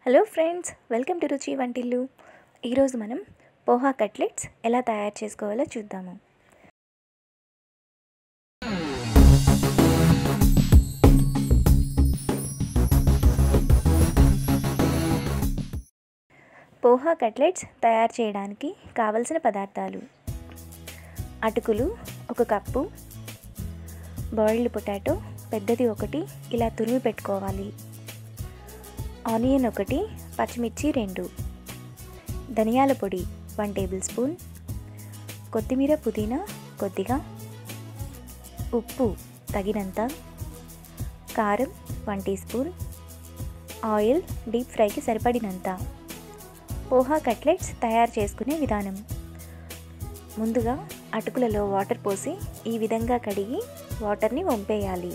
hello friends welcome to రుచి వంటిల్లు ఈరోజు మనం పోహా కట్లెట్స్ ఎలా తయారు చేసుకోవాలో చూద్దాము పోహా కట్లెట్స్ తయారు చేయడానికి కావలసిన పదార్థాలు అటుకులు ఒక కప్పు బాయిల్డ్ పొటాటో పెద్దది ఒకటి ఇలా తురిమి పెట్టుకోవాలి ఆనియన్ ఒకటి పచ్చిమిర్చి రెండు ధనియాల పొడి వన్ టేబుల్ స్పూన్ కొత్తిమీర పుదీనా కొద్దిగా ఉప్పు తగినంత కారం one teaspoon oil deep ఫ్రైకి సరిపడినంత పోహా కట్లెట్స్ తయారు చేసుకునే విధానం ముందుగా అటుకులలో వాటర్ పోసి ఈ విధంగా కడిగి వాటర్ని వంపేయాలి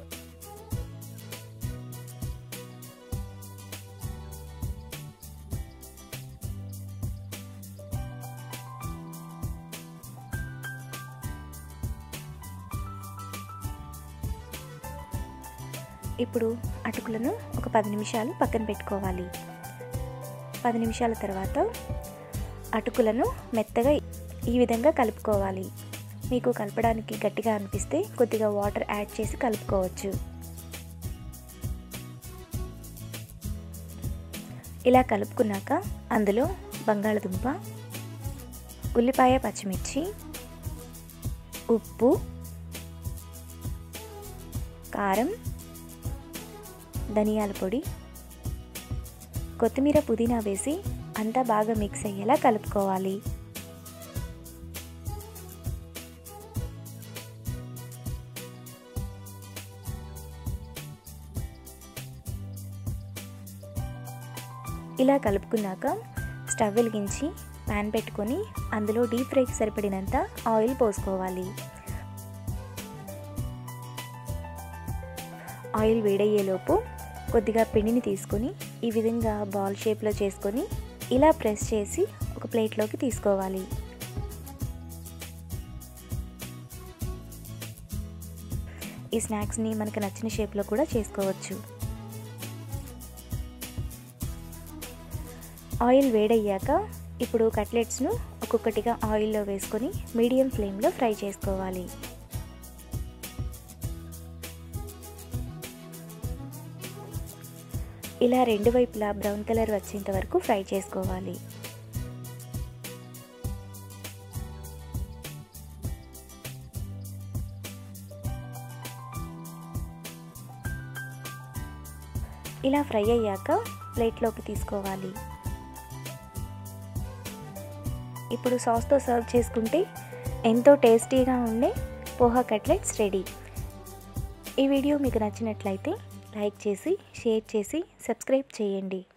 ఇప్పుడు అటుకులను ఒక పది నిమిషాలు పక్కన పెట్టుకోవాలి పది నిమిషాల తర్వాత అటుకులను మెత్తగా ఈ విధంగా కలుపుకోవాలి మీకు కలపడానికి గట్టిగా అనిపిస్తే కొద్దిగా వాటర్ యాడ్ చేసి కలుపుకోవచ్చు ఇలా కలుపుకున్నాక అందులో బంగాళదుంప ఉల్లిపాయ పచ్చిమిర్చి ఉప్పు కారం ధనియాల పొడి కొత్తిమీర పుదీనా వేసి అంతా బాగా మిక్స్ అయ్యేలా కలుపుకోవాలి ఇలా కలుపుకున్నాక స్టవ్ వెలిగించి ప్యాన్ పెట్టుకొని అందులో డీప్ ఫ్రైకి సరిపడినంత ఆయిల్ పోసుకోవాలి ఆయిల్ వేడయ్యేలోపు కొద్దిగా పిండిని తీసుకొని ఈ విధంగా బాల్ షేప్లో చేసుకొని ఇలా ప్రెస్ చేసి ఒక ప్లేట్లోకి తీసుకోవాలి ఈ స్నాక్స్ని మనకు నచ్చిన షేప్లో కూడా చేసుకోవచ్చు ఆయిల్ వేడయ్యాక ఇప్పుడు కట్లెట్స్ను ఒక్కొక్కటిగా ఆయిల్లో వేసుకొని మీడియం ఫ్లేమ్లో ఫ్రై చేసుకోవాలి ఇలా రెండు వైపులా బ్రౌన్ కలర్ వచ్చేంత వరకు ఫ్రై చేసుకోవాలి ఇలా ఫ్రై అయ్యాక ప్లేట్లోకి తీసుకోవాలి ఇప్పుడు సాస్తో సర్వ్ చేసుకుంటే ఎంతో టేస్టీగా ఉండే పోహా కట్లెట్స్ రెడీ ఈ వీడియో మీకు నచ్చినట్లయితే లైక్ చేసి షేర్ చేసి సబ్స్క్రైబ్ చేయండి